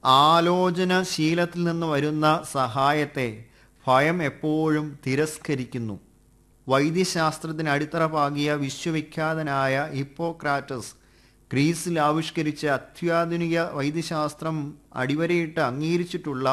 ആലോചനശീലത്തിൽ നിന്ന് വരുന്ന സഹായത്തെ ഭയം എപ്പോഴും തിരസ്കരിക്കുന്നു വൈദ്യശാസ്ത്രത്തിന് അടിത്തറ പാകിയ വിശ്വവിഖ്യാതനായ ഹിപ്പോക്രാറ്റസ് ഗ്രീസിൽ ആവിഷ്കരിച്ച അത്യാധുനിക വൈദ്യശാസ്ത്രം അടിവരയിട്ട് അംഗീകരിച്ചിട്ടുള്ള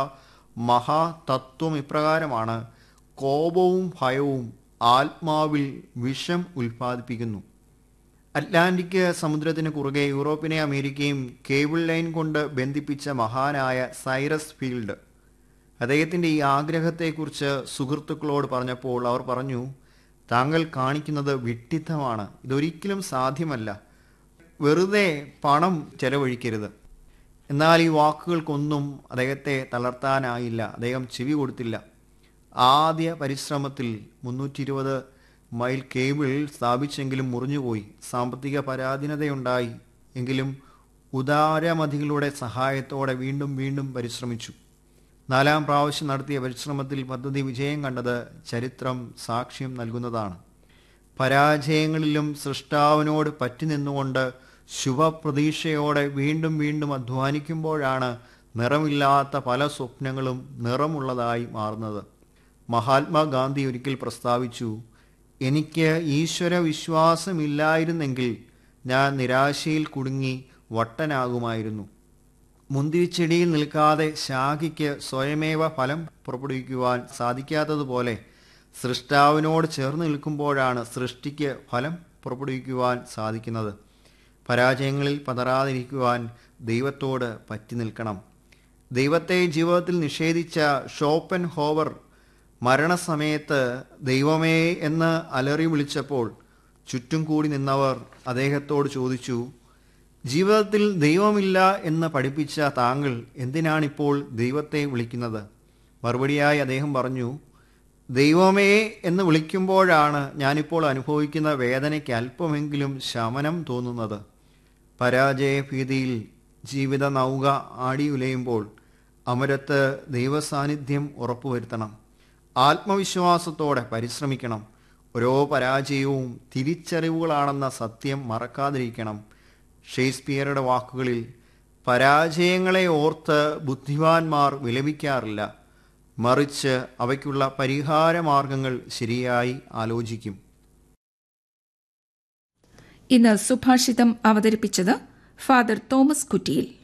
മഹാതത്വം ഇപ്രകാരമാണ് കോപവും ഭയവും ആത്മാവിൽ വിഷം ഉൽപ്പാദിപ്പിക്കുന്നു അറ്റ്ലാന്റിക് സമുദ്രത്തിന് കുറുകെ യൂറോപ്പിനെ അമേരിക്കയും കേബിൾ ലൈൻ കൊണ്ട് ബന്ധിപ്പിച്ച മഹാനായ സൈറസ് ഫീൽഡ് അദ്ദേഹത്തിൻ്റെ ഈ ആഗ്രഹത്തെക്കുറിച്ച് സുഹൃത്തുക്കളോട് പറഞ്ഞപ്പോൾ അവർ പറഞ്ഞു താങ്കൾ കാണിക്കുന്നത് വിഡ്ഢിത്തമാണ് ഇതൊരിക്കലും സാധ്യമല്ല വെറുതെ പണം ചെലവഴിക്കരുത് എന്നാൽ ഈ വാക്കുകൾക്കൊന്നും അദ്ദേഹത്തെ തളർത്താനായില്ല അദ്ദേഹം ചെവി കൊടുത്തില്ല ആദ്യ പരിശ്രമത്തിൽ മുന്നൂറ്റി ഇരുപത് മൈൽ കേബിൾ സ്ഥാപിച്ചെങ്കിലും മുറിഞ്ഞുപോയി സാമ്പത്തിക പരാധീനതയുണ്ടായി എങ്കിലും ഉദാരമതികളുടെ സഹായത്തോടെ വീണ്ടും വീണ്ടും പരിശ്രമിച്ചു നാലാം പ്രാവശ്യം നടത്തിയ പരിശ്രമത്തിൽ പദ്ധതി വിജയം കണ്ടത് ചരിത്രം സാക്ഷ്യം നൽകുന്നതാണ് പരാജയങ്ങളിലും സൃഷ്ടാവിനോട് പറ്റി നിന്നുകൊണ്ട് ശുഭപ്രതീക്ഷയോടെ വീണ്ടും വീണ്ടും അധ്വാനിക്കുമ്പോഴാണ് നിറമില്ലാത്ത പല സ്വപ്നങ്ങളും നിറമുള്ളതായി മാറുന്നത് മഹാത്മാഗാന്ധി ഒരിക്കൽ പ്രസ്താവിച്ചു എനിക്ക് ഈശ്വര വിശ്വാസമില്ലായിരുന്നെങ്കിൽ ഞാൻ നിരാശയിൽ കുടുങ്ങി വട്ടനാകുമായിരുന്നു മുന്തിരിച്ചെടിയിൽ നിൽക്കാതെ ശാഖയ്ക്ക് സ്വയമേവ ഫലം പുറപ്പെടുവിക്കുവാൻ സാധിക്കാത്തതുപോലെ സൃഷ്ടാവിനോട് ചേർന്ന് നിൽക്കുമ്പോഴാണ് സൃഷ്ടിക്ക് ഫലം പുറപ്പെടുവിക്കുവാൻ സാധിക്കുന്നത് പരാജയങ്ങളിൽ പതറാതിരിക്കുവാൻ ദൈവത്തോട് പറ്റി നിൽക്കണം ദൈവത്തെ ജീവിതത്തിൽ നിഷേധിച്ച ഷോപ്പൻ ഹോവർ മരണസമയത്ത് ദൈവമേ എന്ന് അലറി വിളിച്ചപ്പോൾ ചുറ്റും കൂടി നിന്നവർ അദ്ദേഹത്തോട് ചോദിച്ചു ജീവിതത്തിൽ ദൈവമില്ല എന്ന് പഠിപ്പിച്ച താങ്കൾ എന്തിനാണിപ്പോൾ ദൈവത്തെ വിളിക്കുന്നത് മറുപടിയായി അദ്ദേഹം പറഞ്ഞു ദൈവമേ എന്ന് വിളിക്കുമ്പോഴാണ് ഞാനിപ്പോൾ അനുഭവിക്കുന്ന വേദനയ്ക്ക് അല്പമെങ്കിലും ശമനം തോന്നുന്നത് പരാജയഭീതിയിൽ ജീവിത നൗക ആടിയുലയുമ്പോൾ അമരത്ത് ദൈവസാന്നിധ്യം ഉറപ്പുവരുത്തണം ആത്മവിശ്വാസത്തോടെ പരിശ്രമിക്കണം ഓരോ പരാജയവും തിരിച്ചറിവുകളാണെന്ന സത്യം മറക്കാതിരിക്കണം ഷേക്സ്പിയറുടെ വാക്കുകളിൽ പരാജയങ്ങളെ ഓർത്ത് ബുദ്ധിമാന്മാർ വിലപിക്കാറില്ല മറിച്ച് അവയ്ക്കുള്ള പരിഹാര മാർഗങ്ങൾ ശരിയായി ആലോചിക്കും ഇന്ന് സുഭാഷിതം അവതരിപ്പിച്ചത് ഫാദർ തോമസ് കുറ്റിയിൽ